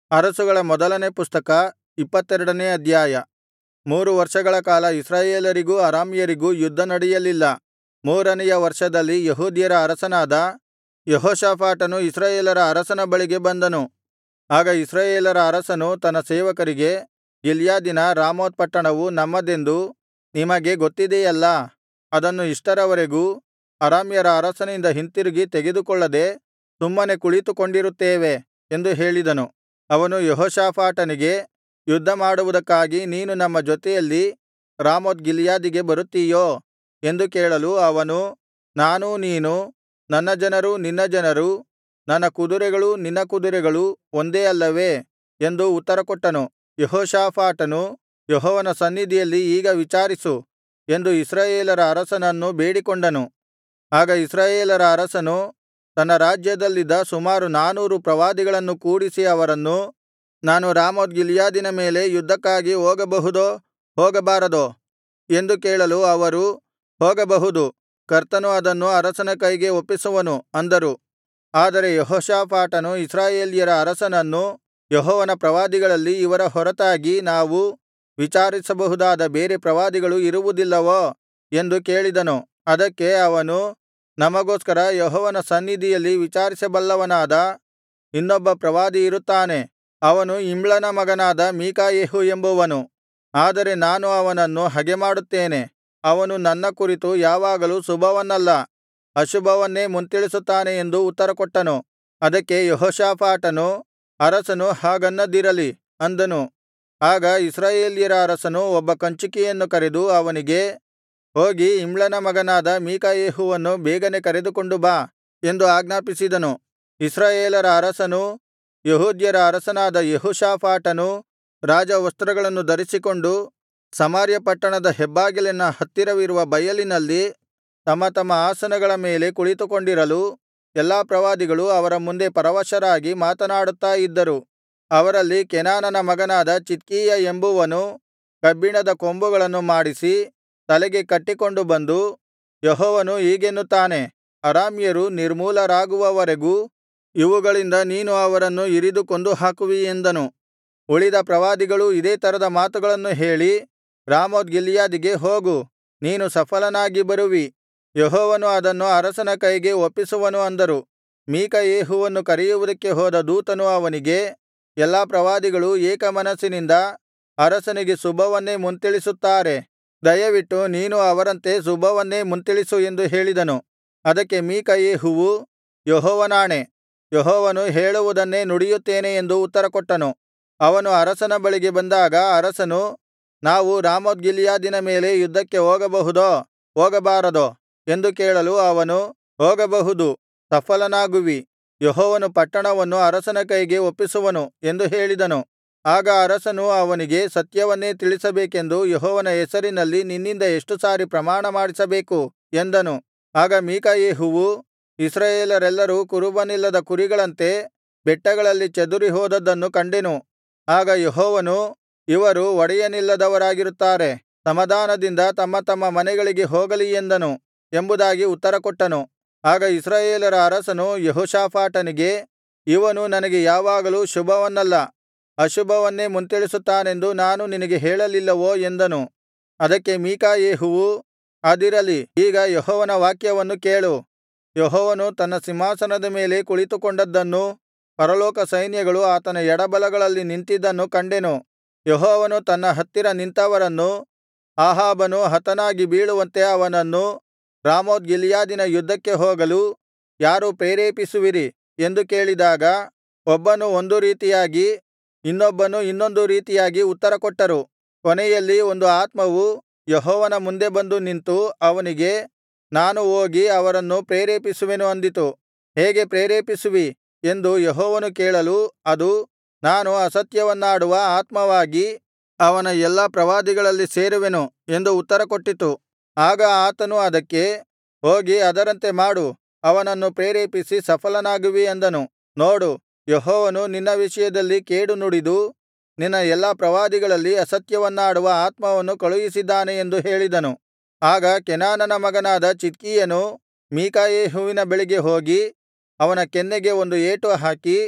ಅರಸುಗಳ ಮೊದಲನೇ ಪುಸ್ತಕ ಇಪ್ಪತ್ತೆರಡನೇ ಅಧ್ಯಾಯ ಮೂರು ವರ್ಷಗಳ ಕಾಲ ಇಸ್ರಾಯೇಲರಿಗೂ ಅರಾಮ್ಯರಿಗೂ ಯುದ್ಧ ನಡೆಯಲಿಲ್ಲ ಮೂರನೆಯ ವರ್ಷದಲ್ಲಿ ಯೆಹೂದ್ಯರ ಅರಸನಾದ ಯೆಹೋಷಾಫಾಟನು ಇಸ್ರಾಯೇಲರ ಅರಸನ ಬಳಿಗೆ ಬಂದನು ಆಗ ಇಸ್ರಾಯೇಲರ ಅರಸನು ತನ್ನ ಸೇವಕರಿಗೆ ಗಿಲ್ಯಾದಿನ ರಾಮೋತ್ ಪಟ್ಟಣವು ನಮ್ಮದೆಂದು ನಿಮಗೆ ಗೊತ್ತಿದೆಯಲ್ಲಾ ಅದನ್ನು ಇಷ್ಟರವರೆಗೂ ಅರಾಮ್ಯರ ಅರಸನಿಂದ ಹಿಂತಿರುಗಿ ತೆಗೆದುಕೊಳ್ಳದೆ ಸುಮ್ಮನೆ ಕುಳಿತುಕೊಂಡಿರುತ್ತೇವೆ ಎಂದು ಹೇಳಿದನು ಅವನು ಯೆಹೋಷಾಫಾಟನಿಗೆ ಯುದ್ಧಮಾಡುವುದಕ್ಕಾಗಿ ನೀನು ನಮ್ಮ ಜೊತೆಯಲ್ಲಿ ರಾಮೋತ್ ಗಿಲ್ಯಾದಿಗೆ ಬರುತ್ತೀಯೋ ಎಂದು ಕೇಳಲು ಅವನು ನಾನೂ ನೀನು ನನ್ನ ಜನರೂ ನಿನ್ನ ಜನರೂ ನನ್ನ ಕುದುರೆಗಳೂ ನಿನ್ನ ಕುದುರೆಗಳೂ ಒಂದೇ ಅಲ್ಲವೇ ಎಂದು ಉತ್ತರಕೊಟ್ಟನು ಯೆಹೋಷಾಫಾಟನು ಯೆಹೋವನ ಸನ್ನಿಧಿಯಲ್ಲಿ ಈಗ ವಿಚಾರಿಸು ಎಂದು ಇಸ್ರಾಯೇಲರ ಅರಸನನ್ನು ಬೇಡಿಕೊಂಡನು ಆಗ ಇಸ್ರಾಯೇಲರ ಅರಸನು ತನ್ನ ರಾಜ್ಯದಲ್ಲಿದ್ದ ಸುಮಾರು ನಾನೂರು ಪ್ರವಾದಿಗಳನ್ನು ಕೂಡಿಸಿ ಅವರನ್ನು ನಾನು ರಾಮೋತ್ ಗಿಲ್ಯಾದಿನ ಮೇಲೆ ಯುದ್ಧಕ್ಕಾಗಿ ಹೋಗಬಹುದೋ ಹೋಗಬಾರದೋ ಎಂದು ಕೇಳಲು ಅವರು ಹೋಗಬಹುದು ಕರ್ತನು ಅದನ್ನು ಅರಸನ ಕೈಗೆ ಒಪ್ಪಿಸುವನು ಅಂದರು ಆದರೆ ಯೆಹೋಷಾಫಾಟನು ಇಸ್ರಾಯೇಲ್ಯರ ಅರಸನನ್ನು ಯೆಹೋವನ ಪ್ರವಾದಿಗಳಲ್ಲಿ ಇವರ ಹೊರತಾಗಿ ನಾವು ವಿಚಾರಿಸಬಹುದಾದ ಬೇರೆ ಪ್ರವಾದಿಗಳು ಇರುವುದಿಲ್ಲವೋ ಎಂದು ಕೇಳಿದನು ಅದಕ್ಕೆ ಅವನು ನಮಗೋಸ್ಕರ ಯೆಹೋವನ ಸನ್ನಿಧಿಯಲ್ಲಿ ವಿಚಾರಿಸಬಲ್ಲವನಾದ ಇನ್ನೊಬ್ಬ ಪ್ರವಾದಿ ಇರುತ್ತಾನೆ ಅವನು ಇಮ್ಲನ ಮಗನಾದ ಮೀಕಾಯೆಹು ಎಂಬುವನು ಆದರೆ ನಾನು ಅವನನ್ನು ಹಗೆಮಾಡುತ್ತೇನೆ ಅವನು ನನ್ನ ಕುರಿತು ಯಾವಾಗಲೂ ಶುಭವನ್ನಲ್ಲ ಅಶುಭವನ್ನೇ ಮುಂತಿಳಿಸುತ್ತಾನೆ ಎಂದು ಉತ್ತರಕೊಟ್ಟನು ಅದಕ್ಕೆ ಯೆಹೋಷಾಫಾಟನು ಅರಸನು ಹಾಗನ್ನದಿರಲಿ ಅಂದನು ಆಗ ಇಸ್ರಾಯೇಲ್ಯರ ಅರಸನು ಒಬ್ಬ ಕಂಚುಕಿಯನ್ನು ಕರೆದು ಅವನಿಗೆ ಹೋಗಿ ಇಮ್ಲನ ಮಗನಾದ ಮೀಕಾಯೆಹುವನ್ನು ಬೇಗನೆ ಕರೆದುಕೊಂಡು ಬಾ ಎಂದು ಆಜ್ಞಾಪಿಸಿದನು ಇಸ್ರಾಯೇಲರ ಅರಸನೂ ಯೆಹೂದ್ಯರ ಅರಸನಾದ ಯೆಹೋಷಾಫಾಟನೂ ರಾಜವಸ್ತ್ರಗಳನ್ನು ಧರಿಸಿಕೊಂಡು ಸಮಾರ್ಯ ಪಟ್ಟಣದ ಹೆಬ್ಬಾಗಿಲಿನ ಹತ್ತಿರವಿರುವ ಬಯಲಿನಲ್ಲಿ ತಮ್ಮ ತಮ್ಮ ಆಸನಗಳ ಮೇಲೆ ಕುಳಿತುಕೊಂಡಿರಲು ಎಲ್ಲಾ ಪ್ರವಾದಿಗಳು ಅವರ ಮುಂದೆ ಪರವಶರಾಗಿ ಮಾತನಾಡುತ್ತಾ ಇದ್ದರು ಅವರಲ್ಲಿ ಕೆನಾನನ ಮಗನಾದ ಚಿದ್ಕೀಯ ಎಂಬುವನು ಕಬ್ಬಿಣದ ಕೊಂಬುಗಳನ್ನು ಮಾಡಿಸಿ ತಲೆಗೆ ಕಟ್ಟಿಕೊಂಡು ಬಂದು ಯೆಹೋವನು ಹೀಗೆನ್ನುತ್ತಾನೆ ಅರಾಮ್ಯರು ನಿರ್ಮೂಲರಾಗುವವರೆಗೂ ಇವುಗಳಿಂದ ನೀನು ಅವರನ್ನು ಇರಿದು ಕೊಂದುಹಾಕುವಿ ಎಂದನು ಉಳಿದ ಪ್ರವಾದಿಗಳೂ ಇದೇ ತರದ ಮಾತುಗಳನ್ನು ಹೇಳಿ ರಾಮೋತ್ ಗಿಲ್ಯಾದಿಗೆ ಹೋಗು ನೀನು ಸಫಲನಾಗಿ ಬರುವಿ ಯೆಹೋವನು ಅದನ್ನು ಅರಸನ ಕೈಗೆ ಒಪ್ಪಿಸುವನು ಅಂದರು ಮೀಕಾಯೆಹುವನ್ನು ಕರೆಯುವುದಕ್ಕೆ ಹೋದ ದೂತನು ಅವನಿಗೆ ಎಲ್ಲಾ ಪ್ರವಾದಿಗಳು ಏಕಮನಸ್ಸಿನಿಂದ ಅರಸನಿಗೆ ಶುಭವನ್ನೇ ಮುಂತಿಳಿಸುತ್ತಾರೆ ದಯವಿಟ್ಟು ನೀನು ಅವರಂತೆ ಶುಭವನ್ನೇ ಮುಂತಿಳಿಸು ಎಂದು ಹೇಳಿದನು ಅದಕ್ಕೆ ಮೀಕಾಯೆಹುವು ಯೆಹೋವನಾಣೆ ಯೆಹೋವನು ಹೇಳುವುದನ್ನೇ ನುಡಿಯುತ್ತೇನೆ ಎಂದು ಉತ್ತರಕೊಟ್ಟನು ಅವನು ಅರಸನ ಬಳಿಗೆ ಬಂದಾಗ ಅರಸನು ನಾವು ರಾಮೋತ್ ಗಿಲ್ಯಾದಿನ ಮೇಲೆ ಯುದ್ಧಕ್ಕೆ ಹೋಗಬಹುದೋ ಹೋಗಬಾರದೋ ಎಂದು ಕೇಳಲು ಅವನು ಹೋಗಬಹುದು ಸಫಲನಾಗುವಿ ಯೆಹೋವನು ಪಟ್ಟಣವನ್ನು ಅರಸನ ಕೈಗೆ ಒಪ್ಪಿಸುವನು ಎಂದು ಹೇಳಿದನು ಆಗ ಅರಸನು ಅವನಿಗೆ ಸತ್ಯವನ್ನೇ ತಿಳಿಸಬೇಕೆಂದು ಯೆಹೋವನ ಹೆಸರಿನಲ್ಲಿ ನಿನ್ನಿಂದ ಎಷ್ಟು ಸಾರಿ ಪ್ರಮಾಣ ಮಾಡಿಸಬೇಕು ಎಂದನು ಆಗ ಮೀಕಾಯೆಹುವು ಇಸ್ರಾಯೇಲರೆಲ್ಲರೂ ಕುರುಬನಿಲ್ಲದ ಕುರಿಗಳಂತೆ ಬೆಟ್ಟಗಳಲ್ಲಿ ಚದುರಿ ಹೋದದ್ದನ್ನು ಕಂಡೆನು ಆಗ ಯೆಹೋವನು ಇವರು ಒಡೆಯನಿಲ್ಲದವರಾಗಿರುತ್ತಾರೆ ಸಮಾಧಾನದಿಂದ ತಮ್ಮ ತಮ್ಮ ಮನೆಗಳಿಗೆ ಹೋಗಲಿ ಎಂದನು ಎಂಬುದಾಗಿ ಉತ್ತರಕೊಟ್ಟನು ಆಗ ಇಸ್ರಾಯೇಲರ ಅರಸನು ಯೆಹೋಷಾಫಾಟನಿಗೆ ಇವನು ನನಗೆ ಯಾವಾಗಲೂ ಶುಭವನ್ನಲ್ಲ ಅಶುಭವನ್ನೇ ಮುಂತಿಳಿಸುತ್ತಾನೆಂದು ನಾನು ನಿನಗೆ ಹೇಳಲಿಲ್ಲವೋ ಎಂದನು ಅದಕ್ಕೆ ಮೀಕಾಯೆಹುವು ಅದಿರಲಿ ಈಗ ಯೆಹೋವನ ವಾಕ್ಯವನ್ನು ಕೇಳು ಯೆಹೋವನು ತನ್ನ ಸಿಂಹಾಸನದ ಮೇಲೆ ಕುಳಿತುಕೊಂಡದ್ದನ್ನೂ ಪರಲೋಕ ಸೈನ್ಯಗಳು ಆತನ ಎಡಬಲಗಳಲ್ಲಿ ನಿಂತಿದ್ದನ್ನು ಕಂಡೆನು ಯೆಹೋವನು ತನ್ನ ಹತ್ತಿರ ನಿಂತವರನ್ನು ಆಹಾಬನು ಹತನಾಗಿ ಬೀಳುವಂತೆ ಅವನನ್ನು ರಾಮೋತ್ ಗಿಲ್ಯಾದಿನ ಯುದ್ಧಕ್ಕೆ ಹೋಗಲು ಯಾರು ಪ್ರೇರೇಪಿಸುವಿರಿ ಎಂದು ಕೇಳಿದಾಗ ಒಬ್ಬನು ಒಂದು ರೀತಿಯಾಗಿ ಇನ್ನೊಬ್ಬನು ಇನ್ನೊಂದು ರೀತಿಯಾಗಿ ಉತ್ತರಕೊಟ್ಟರು ಕೊನೆಯಲ್ಲಿ ಒಂದು ಆತ್ಮವು ಯೆಹೋವನ ಮುಂದೆ ಬಂದು ನಿಂತು ಅವನಿಗೆ ನಾನು ಹೋಗಿ ಅವರನ್ನು ಪ್ರೇರೇಪಿಸುವೆನು ಅಂದಿತು ಹೇಗೆ ಪ್ರೇರೇಪಿಸುವಿ ಎಂದು ಯೆಹೋವನು ಕೇಳಲು ಅದು ನಾನು ಅಸತ್ಯವನ್ನಾಡುವ ಆತ್ಮವಾಗಿ ಅವನ ಎಲ್ಲಾ ಪ್ರವಾದಿಗಳಲ್ಲಿ ಸೇರುವೆನು ಎಂದು ಉತ್ತರಕೊಟ್ಟಿತು ಆಗ ಆತನು ಅದಕ್ಕೆ ಹೋಗಿ ಅದರಂತೆ ಮಾಡು ಅವನನ್ನು ಪ್ರೇರೇಪಿಸಿ ಸಫಲನಾಗುವಿ ಅಂದನು ನೋಡು ಯೆಹೋವನು ನಿನ್ನ ವಿಷಯದಲ್ಲಿ ಕೇಡು ನುಡಿದು ನಿನ್ನ ಎಲ್ಲಾ ಪ್ರವಾದಿಗಳಲ್ಲಿ ಅಸತ್ಯವನ್ನಾಡುವ ಆತ್ಮವನ್ನು ಕಳುಹಿಸಿದ್ದಾನೆ ಎಂದು ಹೇಳಿದನು ಆಗ ಕೆನಾನನ ಮಗನಾದ ಚಿದ್ಕೀಯನು ಮೀಕಾಯೆಹುವಿನ ಬಳಿಗೆ ಹೋಗಿ ಅವನ ಕೆನ್ನೆಗೆ ಒಂದು ಏಟು ಹಾಕಿ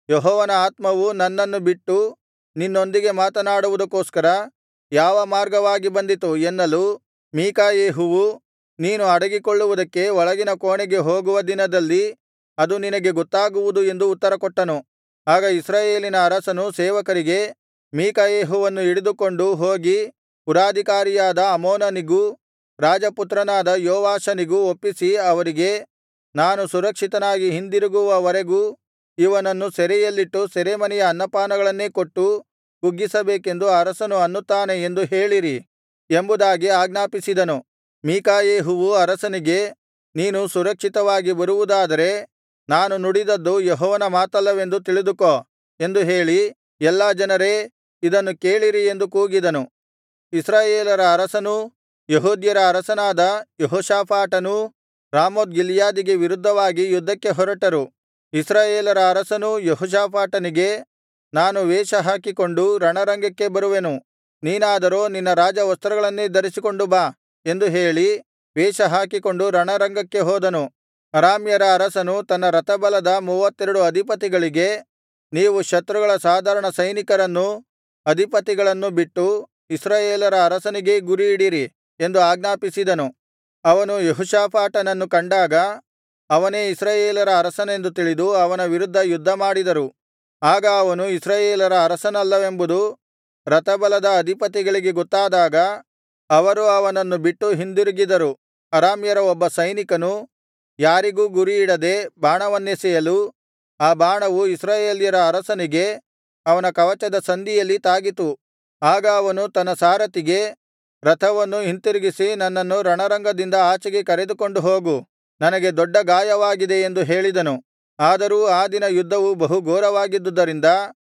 ಯೆಹೋವನ ಆತ್ಮವು ನನ್ನನ್ನು ಬಿಟ್ಟು ನಿನ್ನೊಂದಿಗೆ ಮಾತನಾಡುವುದಕ್ಕೋಸ್ಕರ ಯಾವ ಮಾರ್ಗವಾಗಿ ಬಂದಿತು ಎನ್ನಲು ಮೀಕಾಯೆಹುವು ನೀನು ಅಡಗಿಕೊಳ್ಳುವುದಕ್ಕೆ ಒಳಗಿನ ಕೋಣೆಗೆ ಹೋಗುವ ದಿನದಲ್ಲಿ ಅದು ನಿನಗೆ ಗೊತ್ತಾಗುವುದು ಎಂದು ಉತ್ತರಕೊಟ್ಟನು ಆಗ ಇಸ್ರಾಯೇಲಿನ ಅರಸನು ಸೇವಕರಿಗೆ ಮೀಕಾಯೆಹುವನ್ನು ಹಿಡಿದುಕೊಂಡು ಹೋಗಿ ಪುರಾಧಿಕಾರಿಯಾದ ಆಮೋನನಿಗೂ ರಾಜಪುತ್ರನಾದ ಯೋವಾಷನಿಗೂ ಒಪ್ಪಿಸಿ ಅವರಿಗೆ ನಾನು ಸುರಕ್ಷಿತನಾಗಿ ಹಿಂದಿರುಗುವವರೆಗೂ ಇವನನ್ನು ಸೆರೆಯಲ್ಲಿಟ್ಟು ಸೆರೆಮನೆಯ ಅನ್ನಪಾನಗಳನ್ನೇ ಕೊಟ್ಟು ಕುಗ್ಗಿಸಬೇಕೆಂದು ಅರಸನು ಅನ್ನುತ್ತಾನೆ ಎಂದು ಹೇಳಿರಿ ಎಂಬುದಾಗಿ ಆಜ್ಞಾಪಿಸಿದನು ಮೀಕಾಯೆಹುವು ಅರಸನಿಗೆ ನೀನು ಸುರಕ್ಷಿತವಾಗಿ ಬರುವುದಾದರೆ ನಾನು ನುಡಿದದ್ದು ಯೆಹೋವನ ಮಾತಲ್ಲವೆಂದು ತಿಳಿದುಕೋ ಎಂದು ಹೇಳಿ ಎಲ್ಲಾ ಜನರೇ ಇದನ್ನು ಕೇಳಿರಿ ಎಂದು ಕೂಗಿದನು ಇಸ್ರಾಯೇಲರ ಅರಸನೂ ಯೆಹೂದ್ಯರ ಅರಸನಾದ ಯೆಹೋಷಾಫಾಟನೂ ರಾಮೋತ್ ಗಿಲ್ಯಾದಿಗೆ ವಿರುದ್ಧವಾಗಿ ಯುದ್ಧಕ್ಕೆ ಹೊರಟರು ಇಸ್ರಾಯೇಲರ ಅರಸನೂ ಯೆಹೋಷಾಫಾಟನಿಗೆ ನಾನು ವೇಷ ಹಾಕಿಕೊಂಡು ರಣರಂಗಕ್ಕೆ ಬರುವೆನು ನೀನಾದರೋ ನಿನ್ನ ರಾಜವಸ್ತ್ರಗಳನ್ನೇ ಧರಿಸಿಕೊಂಡು ಬಾ ಎಂದು ಹೇಳಿ ವೇಷ ಹಾಕಿಕೊಂಡು ರಣರಂಗಕ್ಕೆ ಹೋದನು ಅರಾಮ್ಯರ ಅರಸನು ತನ್ನ ರಥಬಲದ ಮೂವತ್ತೆರಡು ಅಧಿಪತಿಗಳಿಗೆ ನೀವು ಶತ್ರುಗಳ ಸಾಧಾರಣ ಸೈನಿಕರನ್ನೂ ಅಧಿಪತಿಗಳನ್ನೂ ಬಿಟ್ಟು ಇಸ್ರಾಯೇಲರ ಅರಸನಿಗೇ ಗುರಿಯಿಡಿರಿ ಎಂದು ಆಜ್ಞಾಪಿಸಿದನು ಅವನು ಯೆಹೋಷಾಫಾಟನನ್ನು ಕಂಡಾಗ ಅವನೇ ಇಸ್ರಾಯೇಲರ ಅರಸನೆಂದು ತಿಳಿದು ಅವನ ವಿರುದ್ಧ ಯುದ್ಧಮಾಡಿದರು ಆಗ ಅವನು ಇಸ್ರಾಯೇಲರ ಅರಸನಲ್ಲವೆಂಬುದು ರಥಬಲದ ಅಧಿಪತಿಗಳಿಗೆ ಗೊತ್ತಾದಾಗ ಅವರು ಅವನನ್ನು ಬಿಟ್ಟು ಹಿಂದಿರುಗಿದರು ಅರಾಮ್ಯರ ಒಬ್ಬ ಸೈನಿಕನು ಯಾರಿಗೂ ಗುರಿಯಿಡದೆ ಬಾಣವನ್ನೆಸೆಯಲು ಆ ಬಾಣವು ಇಸ್ರಾಯೇಲ್ಯರ ಅರಸನಿಗೆ ಅವನ ಕವಚದ ಸಂದಿಯಲ್ಲಿ ತಾಗಿತು ಆಗ ಅವನು ತನ್ನ ಸಾರಥಿಗೆ ರಥವನ್ನು ಹಿಂತಿರುಗಿಸಿ ನನ್ನನ್ನು ರಣರಂಗದಿಂದ ಆಚೆಗೆ ಕರೆದುಕೊಂಡು ಹೋಗು ನನಗೆ ದೊಡ್ಡ ಗಾಯವಾಗಿದೆ ಎಂದು ಹೇಳಿದನು ಆದರೂ ಆ ದಿನ ಯುದ್ಧವು ಬಹು ಘೋರವಾಗಿದ್ದುದರಿಂದ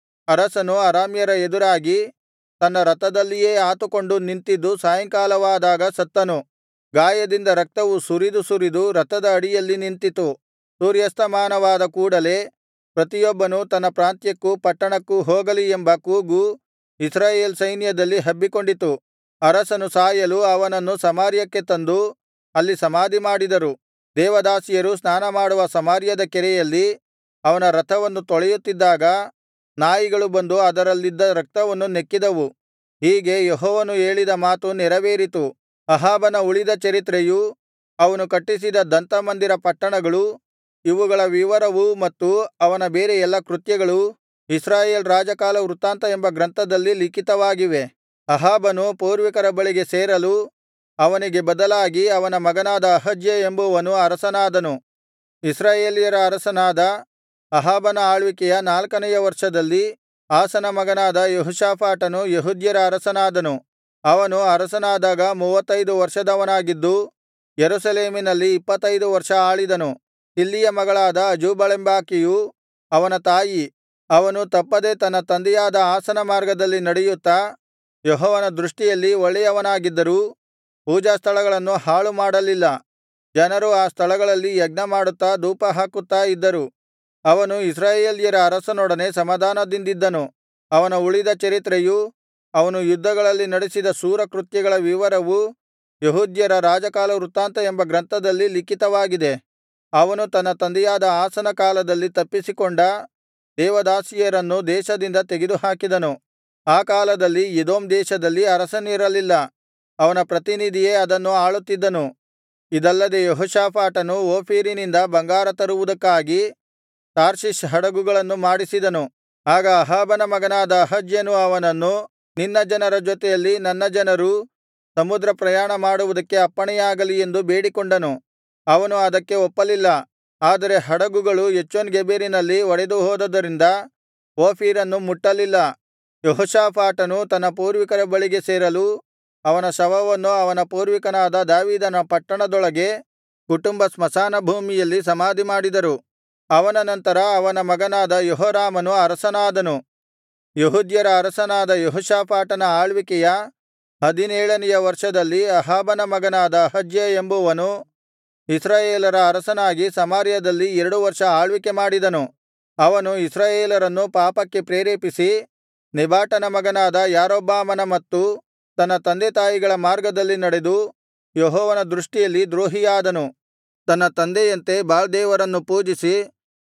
ಅರಸನು ಅರಾಮ್ಯರ ಎದುರಾಗಿ ತನ್ನ ರಥದಲ್ಲಿಯೇ ಆತುಕೊಂಡು ನಿಂತಿದ್ದು ಸಾಯಂಕಾಲವಾದಾಗ ಸತ್ತನು ಗಾಯದಿಂದ ರಕ್ತವು ಸುರಿದು ಸುರಿದು ರಥದ ಅಡಿಯಲ್ಲಿ ನಿಂತಿತು ಸೂರ್ಯಸ್ತಮಾನವಾದ ಕೂಡಲೆ ಪ್ರತಿಯೊಬ್ಬನು ತನ್ನ ಪ್ರಾಂತ್ಯಕ್ಕೂ ಪಟ್ಟಣಕ್ಕೂ ಹೋಗಲಿ ಎಂಬ ಕೂಗು ಇಸ್ರಾಯೇಲ್ ಸೈನ್ಯದಲ್ಲಿ ಹಬ್ಬಿಕೊಂಡಿತು ಅರಸನು ಸಾಯಲು ಅವನನ್ನು ಸಮಾರ್ಯಕ್ಕೆ ತಂದು ಅಲ್ಲಿ ಸಮಾಧಿಮಾಡಿದರು ದೇವದಾಸಿಯರು ಸ್ನಾನಮಾಡುವ ಸಮಾರ್ಯದ ಕೆರೆಯಲ್ಲಿ ಅವನ ರಥವನ್ನು ತೊಳೆಯುತ್ತಿದ್ದಾಗ ನಾಯಿಗಳು ಬಂದು ಅದರಲ್ಲಿದ್ದ ರಕ್ತವನ್ನು ನೆಕ್ಕಿದವು ಹೀಗೆ ಯೆಹೋವನು ಹೇಳಿದ ಮಾತು ನೆರವೇರಿತು ಅಹಾಬನ ಉಳಿದ ಚರಿತ್ರೆಯೂ ಅವನು ಕಟ್ಟಿಸಿದ ದಂತಮಂದಿರ ಪಟ್ಟಣಗಳು ಇವುಗಳ ವಿವರವೂ ಮತ್ತು ಅವನ ಬೇರೆ ಎಲ್ಲಾ ಕೃತ್ಯಗಳೂ ಇಸ್ರಾಯೇಲ್ ರಾಜಕಾಲ ವೃತ್ತಾಂತ ಎಂಬ ಗ್ರಂಥದಲ್ಲಿ ಲಿಖಿತವಾಗಿವೆ ಅಹಾಬನು ಪೂರ್ವಿಕರ ಬಳಿಗೆ ಸೇರಲು ಅವನಿಗೆ ಬದಲಾಗಿ ಅವನ ಮಗನಾದ ಅಹಜ್ಯ ಎಂಬುವನು ಅರಸನಾದನು ಇಸ್ರಾಯೇಲ್ಯರ ಅರಸನಾದ ಅಹಾಬನ ಆಳ್ವಿಕೆಯ ನಾಲ್ಕನೆಯ ವರ್ಷದಲ್ಲಿ ಆಸನ ಮಗನಾದ ಯೆಹೋಷಾಫಾಟನು ಯೆಹೂದ್ಯರ ಅರಸನಾದನು ಅವನು ಅರಸನಾದಾಗ ಮೂವತ್ತೈದು ವರ್ಷದವನಾಗಿದ್ದು ಯೆರೂಸಲೇಮಿನಲ್ಲಿ ಇಪ್ಪತ್ತೈದು ವರ್ಷ ಆಳಿದನು ತಿಲ್ಹಿಯ ಮಗಳಾದ ಅಜೂಬಳೆಂಬಾಕೆಯು ಅವನ ತಾಯಿ ಅವನು ತಪ್ಪದೆ ತನ್ನ ತಂದೆಯಾದ ಆಸನ ಮಾರ್ಗದಲ್ಲಿ ನಡೆಯುತ್ತಾ ಯೆಹೋವನ ದೃಷ್ಟಿಯಲ್ಲಿ ಒಳ್ಳೆಯವನಾಗಿದ್ದರೂ ಪೂಜಾಸ್ಥಳಗಳನ್ನು ಹಾಳು ಮಾಡಲಿಲ್ಲ ಜನರು ಆ ಸ್ಥಳಗಳಲ್ಲಿ ಯಜ್ಞಮಾಡುತ್ತಾ ಧೂಪಹಾಕುತ್ತಾ ಇದ್ದರು ಅವನು ಇಸ್ರಾಯೇಲ್ಯರ ಅರಸನೊಡನೆ ಸಮಾಧಾನದಿಂದಿದ್ದನು ಅವನ ಉಳಿದ ಚರಿತ್ರೆಯೂ ಅವನು ಯುದ್ಧಗಳಲ್ಲಿ ನಡೆಸಿದ ಶೂರಕೃತ್ಯಗಳ ವಿವರವೂ ಯೆಹೂದ್ಯರ ರಾಜಕಾಲ ವೃತ್ತಾಂತ ಎಂಬ ಗ್ರಂಥದಲ್ಲಿ ಲಿಖಿತವಾಗಿದೆ ಅವನು ತನ್ನ ತಂದೆಯಾದ ಆಸನ ಕಾಲದಲ್ಲಿ ತಪ್ಪಿಸಿಕೊಂಡ ದೇವದಾಸಿಯರನ್ನು ದೇಶದಿಂದ ತೆಗೆದುಹಾಕಿದನು ಆ ಕಾಲದಲ್ಲಿ ಎದೋಮ್ ದೇಶದಲ್ಲಿ ಅರಸನಿರಲಿಲ್ಲ ಅವನ ಪ್ರತಿನಿಧಿಯೇ ಅದನ್ನು ಆಳುತ್ತಿದ್ದನು ಇದಲ್ಲದೆ ಯೆಹೋಷಾಫಾಟನು ಓಫೀರಿನಿಂದ ಬಂಗಾರ ತರುವುದಕ್ಕಾಗಿ ತಾರ್ಷೀಷ್ ಹಡಗುಗಳನ್ನು ಮಾಡಿಸಿದನು ಆಗ ಅಹಾಬನ ಮಗನಾದ ಅಹಜ್ಯನು ಅವನನ್ನು ನಿನ್ನ ಜನರ ಜೊತೆಯಲ್ಲಿ ನನ್ನ ಜನರೂ ಸಮುದ್ರ ಪ್ರಯಾಣ ಮಾಡುವುದಕ್ಕೆ ಅಪ್ಪಣೆಯಾಗಲಿ ಎಂದು ಬೇಡಿಕೊಂಡನು ಅವನು ಅದಕ್ಕೆ ಒಪ್ಪಲಿಲ್ಲ ಆದರೆ ಹಡಗುಗಳು ಎಚ್ಚೋನ್ ಗೆಬೆರಿನಲ್ಲಿ ಒಡೆದುಹೋದುದರಿಂದ ಓಫೀರನ್ನು ಮುಟ್ಟಲಿಲ್ಲ ಯೆಹೋಷಾಫಾಟನು ತನ್ನ ಪೂರ್ವಿಕರ ಬಳಿಗೆ ಸೇರಲು ಅವನ ಶವವನ್ನು ಅವನ ಪೂರ್ವಿಕನಾದ ದಾವೀದನ ಪಟ್ಟಣದೊಳಗೆ ಕುಟುಂಬ ಸ್ಮಶಾನ ಭೂಮಿಯಲ್ಲಿ ಸಮಾಧಿಮಾಡಿದರು ಅವನ ನಂತರ ಅವನ ಮಗನಾದ ಯೆಹೋರಾಮನು ಅರಸನಾದನು ಯೆಹೂದ್ಯರ ಅರಸನಾದ ಯೆಹೋಷಾಫಾಟನ ಆಳ್ವಿಕೆಯ ಹದಿನೇಳನೆಯ ವರ್ಷದಲ್ಲಿ ಅಹಾಬನ ಮಗನಾದ ಅಹಜ್ಯ ಎಂಬುವನು ಇಸ್ರಾಯೇಲರ ಅರಸನಾಗಿ ಸಮಾರ್ಯದಲ್ಲಿ ಎರಡು ವರ್ಷ ಆಳ್ವಿಕೆ ಮಾಡಿದನು ಅವನು ಇಸ್ರಾಯೇಲರನ್ನು ಪಾಪಕ್ಕೆ ಪ್ರೇರೇಪಿಸಿ ನೆಬಾಟನ ಮಗನಾದ ಯಾರೊಬ್ಬಾಮನ ಮತ್ತು ತನ್ನ ತಂದೆತಾಯಿಗಳ ಮಾರ್ಗದಲ್ಲಿ ನಡೆದು ಯೆಹೋವನ ದೃಷ್ಟಿಯಲ್ಲಿ ದ್ರೋಹಿಯಾದನು ತನ್ನ ತಂದೆಯಂತೆ ಬಾಳ್ ದೇವರನ್ನು ಪೂಜಿಸಿ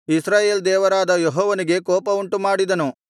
ಇಸ್ರಾಯೇಲ್ ದೇವರಾದ ಯೆಹೋವನಿಗೆ ಕೋಪವುಂಟುಮಾಡಿದನು